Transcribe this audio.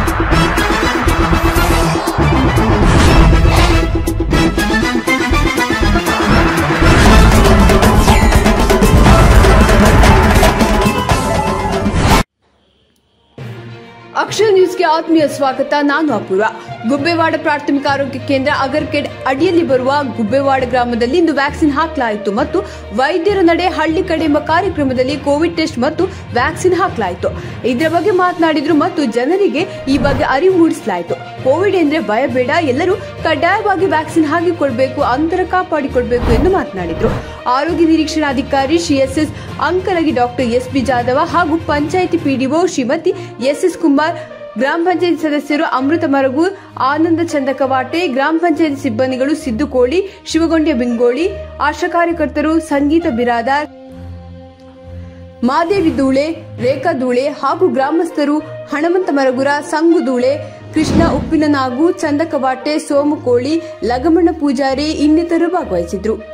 ಅಕ್ಷರ ನ್ಯೂಸ್ಗೆ ಆತ್ಮೀಯ ಸ್ವಾಗತ ನಾನು ಅಪೂರ್ವ ಗುಬ್ಬೆವಾಡ ಪ್ರಾಥಮಿಕ ಆರೋಗ್ಯ ಕೇಂದ್ರ ಅಗರ್ಕೆಡ್ ಅಡಿಯಲ್ಲಿ ಬರುವ ಗುಬ್ಬೆವಾಡ ಗ್ರಾಮದಲ್ಲಿ ಇಂದು ವ್ಯಾಕ್ಸಿನ್ ಹಾಕಲಾಯಿತು ಮತ್ತು ವೈದ್ಯರ ನಡೆ ಹಳ್ಳಿ ಕಡೆ ಎಂಬ ಕಾರ್ಯಕ್ರಮದಲ್ಲಿ ಕೋವಿಡ್ ಟೆಸ್ಟ್ ಮತ್ತು ವ್ಯಾಕ್ಸಿನ್ ಹಾಕಲಾಯಿತು ಇದರ ಬಗ್ಗೆ ಮಾತನಾಡಿದ್ರು ಮತ್ತು ಜನರಿಗೆ ಈ ಬಗ್ಗೆ ಅರಿವು ಮೂಡಿಸಲಾಯಿತು ಕೋವಿಡ್ ಎಂದ್ರೆ ಭಯ ಬೇಡ ಎಲ್ಲರೂ ಕಡ್ಡಾಯವಾಗಿ ವ್ಯಾಕ್ಸಿನ್ ಹಾಕಿಕೊಳ್ಬೇಕು ಅಂತರ ಕಾಪಾಡಿಕೊಳ್ಬೇಕು ಎಂದು ಮಾತನಾಡಿದ್ರು ಆರೋಗ್ಯ ನಿರೀಕ್ಷಣಾಧಿಕಾರಿ Shri S S Ankalagi doctor S B Jadhav ಹಾಗೂ panchayat PDO Shrimati S S Kumar ಗ್ರಾಮ ಪಂಚಾಯತಿ ಸದಸ್ಯರು ಅಮೃತ ಮರಗು ಆನಂದ ಚಂದಕವಾಟೆ ಗ್ರಾಮ ಪಂಚಾಯತಿ ಸಿಬ್ಬಂದಿಗಳು ಸಿದ್ದು ಕೋಳಿ ಶಿವಗೊಂಡೆ ಬಿಂಗೋಳಿ ಆಶಾ ಕಾರ್ಯಕರ್ತರು ಸಂಗೀತ ಬಿರಾದಾರ್ ಮಾದೇವಿ ಧೂಳೆ ರೇಖಾ ಧೂಳೆ ಹಾಗೂ ಗ್ರಾಮಸ್ಥರು ಹಣಮಂತ ಮರಗುರ ಸಂಗು ಧೂಳೆ ಕೃಷ್ಣ ಉಪ್ಪಿನನಾಗು ಚಂದಕವಾಟೆ ಸೋಮು ಕೋಳಿ ಲಗಮಣ್ಣ ಪೂಜಾರಿ ಇನ್ನಿತರರು ಭಾಗವಹಿಸಿದ್ರು